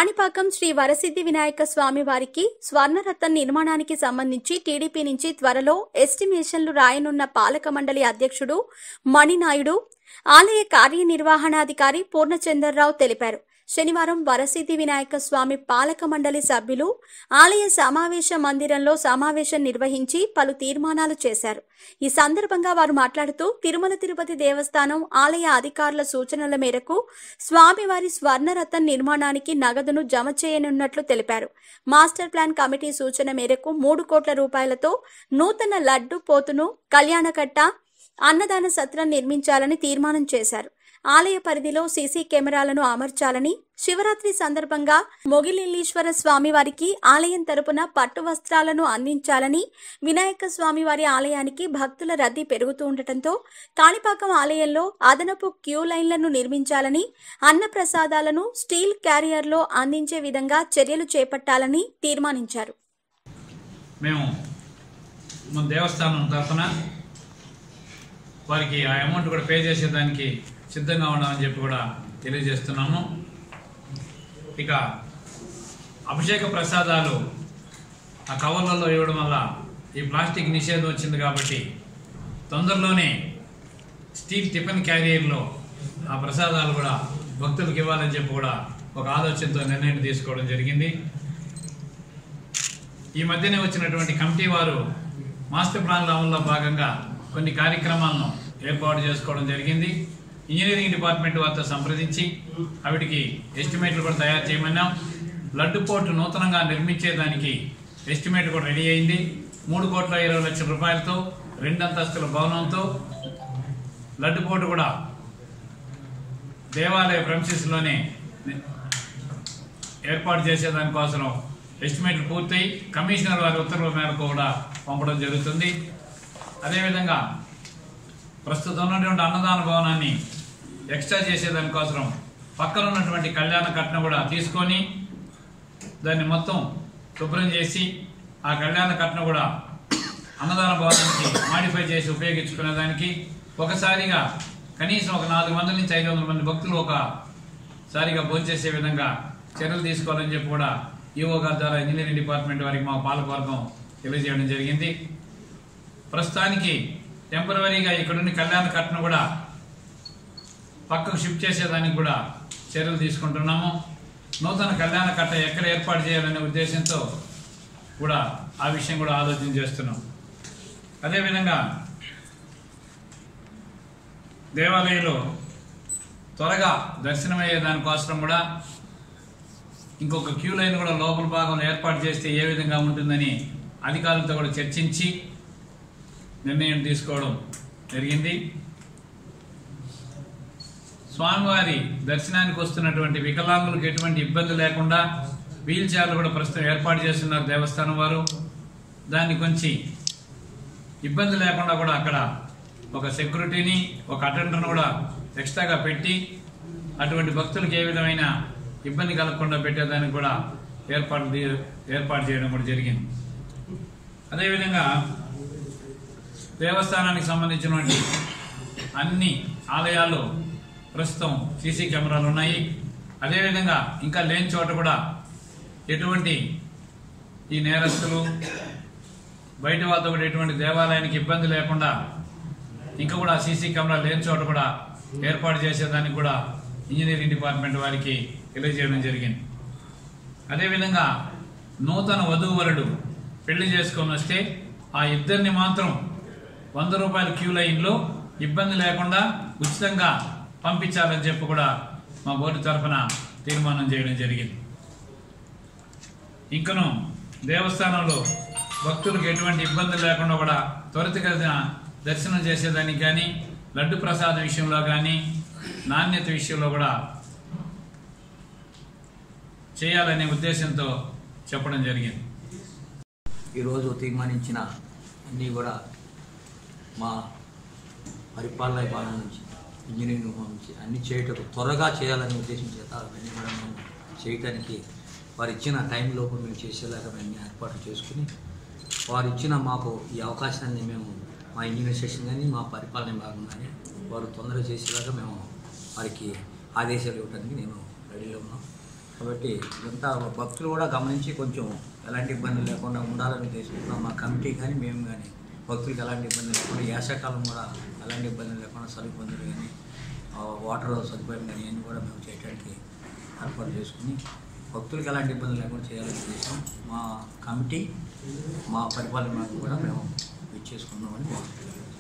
కాణిపాకం శ్రీ వరసిద్ధి వినాయక స్వామి వారికి స్వర్ణరత్న నిర్మాణానికి సంబంధించి టీడీపీ నుంచి త్వరలో ఎస్టిమేషన్లు రాయనున్న పాలక మండలి అధ్యక్షుడు మణినాయుడు ఆలయ కార్యనిర్వహణాధికారి పూర్ణచందర్రావు తెలిపారు శనివారం వరసిద్ధి వినాయక స్వామి పాలక మండలి సభ్యులు ఆలయ సమావేశ మందిరంలో సమావేశం నిర్వహించి పలు తీర్మానాలు చేశారు ఈ సందర్భంగా వారు మాట్లాడుతూ తిరుమల తిరుపతి దేవస్థానం ఆలయ అధికారుల సూచనల మేరకు స్వామివారి స్వర్ణరథం నిర్మాణానికి నగదును జమ చేయనున్నట్లు తెలిపారు మాస్టర్ ప్లాన్ కమిటీ సూచన మేరకు మూడు కోట్ల రూపాయలతో నూతన లడ్డు పోతును కళ్యాణకట్ట అన్నదాన సత్రం నిర్మించాలని తీర్మానం చేశారు ఆలయ పరిధిలో సీసీ కెమెరాలను అమర్చాలని శివరాత్రి సందర్భంగా మొగిలిల్లీశ్వర స్వామి వారికి ఆలయం తరపున పట్టు వస్త్రాలను అందించాలని వినాయక స్వామి వారి ఆలయానికి భక్తుల రద్దీ పెరుగుతూ ఉండటంతో కాణిపాకం ఆలయంలో అదనపు క్యూ లైన్లను నిర్మించాలని అన్న ప్రసాదాలను స్టీల్ క్యారియర్లో అందించే విధంగా చర్యలు చేపట్టాలని తీర్మానించారు మేము మన దేవస్థానం తరఫున వారికి ఆ అమౌంట్ కూడా పే చేసేదానికి సిద్ధంగా ఉన్నామని చెప్పి కూడా తెలియజేస్తున్నాము ఇక అభిషేక ప్రసాదాలు ఆ కవర్లలో ఇవ్వడం వల్ల ఈ ప్లాస్టిక్ నిషేధం వచ్చింది కాబట్టి తొందరలోనే స్టీల్ టిఫిన్ క్యారియర్లో ఆ ప్రసాదాలు కూడా భక్తులకు ఇవ్వాలని చెప్పి కూడా ఒక ఆలోచనతో నిర్ణయం తీసుకోవడం జరిగింది ఈ మధ్యనే వచ్చినటువంటి కమిటీ వారు మాస్టర్ ప్లాన్ల అమల్లో భాగంగా కొన్ని కార్యక్రమాలను ఏర్పాటు చేసుకోవడం జరిగింది ఇంజనీరింగ్ డిపార్ట్మెంట్ వారితో సంప్రదించి అవిటికి ఎస్టిమేట్లు కూడా తయారు చేయమన్నాం లడ్డు పోర్టు నూతనంగా నిర్మించేదానికి ఎస్టిమేట్ కూడా రెడీ అయింది మూడు కోట్ల ఇరవై లక్షల రూపాయలతో రెండు అంతస్తుల భవనంతో లడ్డు పోర్టు కూడా దేవాలయ ప్రమిసెస్లోనే ఏర్పాటు చేసేదానికోసం ఎస్టిమేట్లు పూర్తయి కమిషనర్ వారి ఉత్తర్వుల మేరకు కూడా పంపడం జరుగుతుంది అదేవిధంగా ప్రస్తుతం ఉన్నటువంటి అన్నదాన భవనాన్ని ఎక్స్ట్రా చేసేదానికోసం పక్కన ఉన్నటువంటి కళ్యాణ కట్న కూడా తీసుకొని దాన్ని మొత్తం శుభ్రం చేసి ఆ కళ్యాణ కట్న కూడా అన్నదాన భవనానికి మాడిఫై చేసి ఉపయోగించుకునే దానికి ఒకసారిగా కనీసం ఒక నాలుగు వందల నుంచి ఐదు వందల మంది భక్తులు ఒక సారిగా భోంచేసే విధంగా చర్యలు తీసుకోవాలని చెప్పి కూడా ఈఓ గారి ద్వారా ఇంజనీరింగ్ డిపార్ట్మెంట్ వారికి మా పాలకవర్గం తెలియజేయడం జరిగింది ప్రస్తుతానికి టెంపరీగా ఇక్కడున్న కళ్యాణ కట్టను కూడా పక్కకు షిఫ్ట్ చేసేదానికి కూడా చర్యలు తీసుకుంటున్నాము నూతన కళ్యాణ కట్ట ఎక్కడ ఏర్పాటు చేయాలనే ఉద్దేశంతో కూడా ఆ విషయం కూడా ఆలోచన చేస్తున్నాం అదేవిధంగా దేవాలయంలో త్వరగా దర్శనమయ్యే దానికోసం కూడా ఇంకొక క్యూ లైన్ కూడా లోపల భాగంలో ఏర్పాటు చేస్తే ఏ విధంగా ఉంటుందని అధికారులతో కూడా చర్చించి నిర్ణయం తీసుకోవడం జరిగింది స్వామివారి దర్శనానికి వస్తున్నటువంటి వికలాంగులకు ఎటువంటి ఇబ్బంది లేకుండా వీల్ చైర్లు కూడా ప్రస్తుతం ఏర్పాటు చేస్తున్నారు దేవస్థానం వారు దాన్ని కొంచెం ఇబ్బంది లేకుండా కూడా అక్కడ ఒక సెక్యూరిటీని ఒక అటెండర్ను కూడా ఎక్స్ట్రాగా పెట్టి అటువంటి భక్తులకు ఏ విధమైన ఇబ్బంది కలగకుండా పెట్టేదానికి కూడా ఏర్పాటు చే- ఏర్పాటు చేయడం కూడా జరిగింది అదేవిధంగా దేవస్థానానికి సంబంధించినటువంటి అన్ని ఆలయాల్లో ప్రస్తుతం సీసీ కెమెరాలు ఉన్నాయి అదేవిధంగా ఇంకా లేని చోట కూడా ఎటువంటి ఈ నేరస్తులు బయట వాళ్ళతో కూడా ఎటువంటి దేవాలయానికి ఇబ్బంది లేకుండా ఇంకా కూడా సీసీ కెమెరా లేని చోట కూడా ఏర్పాటు చేసేదానికి కూడా ఇంజనీరింగ్ డిపార్ట్మెంట్ వారికి తెలియజేయడం జరిగింది అదేవిధంగా నూతన వధూవరుడు పెళ్లి చేసుకొని వస్తే ఆ ఇద్దరిని మాత్రం వంద రూపాయల క్యూ లైన్లో ఇబ్బంది లేకుండా ఉచితంగా పంపించాలని చెప్పి కూడా మా బోర్డు తరఫున తీర్మానం చేయడం జరిగింది ఇంకను దేవస్థానంలో భక్తులకు ఎటువంటి ఇబ్బంది లేకుండా కూడా త్వరితగతిన దర్శనం చేసేదానికి కానీ లడ్డు ప్రసాదం విషయంలో కానీ నాణ్యత విషయంలో కూడా చేయాలనే ఉద్దేశంతో చెప్పడం జరిగింది ఈరోజు తీర్మానించిన అన్నీ కూడా మా పరిపాలన విభాగం నుంచి ఇంజనీరింగ్ విభాగం నుంచి అన్ని చేయటకు త్వరగా చేయాలనే ఉద్దేశం చేత అవన్నీ కూడా మేము చేయటానికి వారు ఇచ్చిన టైంలోపు మేము చేసేలాగా మేము ఏర్పాటు చేసుకుని వారు ఇచ్చిన మాకు ఈ అవకాశాన్ని మేము మా ఇంజనీర్ సెక్షన్ కానీ మా పరిపాలన విభాగం కానీ వారు తొందరగా చేసేలాగా మేము వారికి ఆదేశాలు ఇవ్వడానికి నేను రెడీలో ఉన్నాం కాబట్టి ఇదంతా భక్తులు కూడా గమనించి కొంచెం ఎలాంటి ఇబ్బందులు లేకుండా ఉండాలని ఉద్దేశిస్తున్నాం మా కమిటీ కానీ మేము కానీ భక్తులకు ఎలాంటి ఇబ్బందులు లేకుండా వేసవకాలం కూడా ఎలాంటి ఇబ్బందులు లేకుండా సరి ఇబ్బందులు కానీ ఆ, వాటర్ సదుపాయం కానీ అన్నీ కూడా మేము చేయడానికి ఏర్పాటు చేసుకుని భక్తులకు ఎలాంటి ఇబ్బందులు లేకుండా చేయాలని ఉద్దేశం మా కమిటీ మా పరిపాలన కూడా మేము ఇచ్చేసుకున్నామని మేము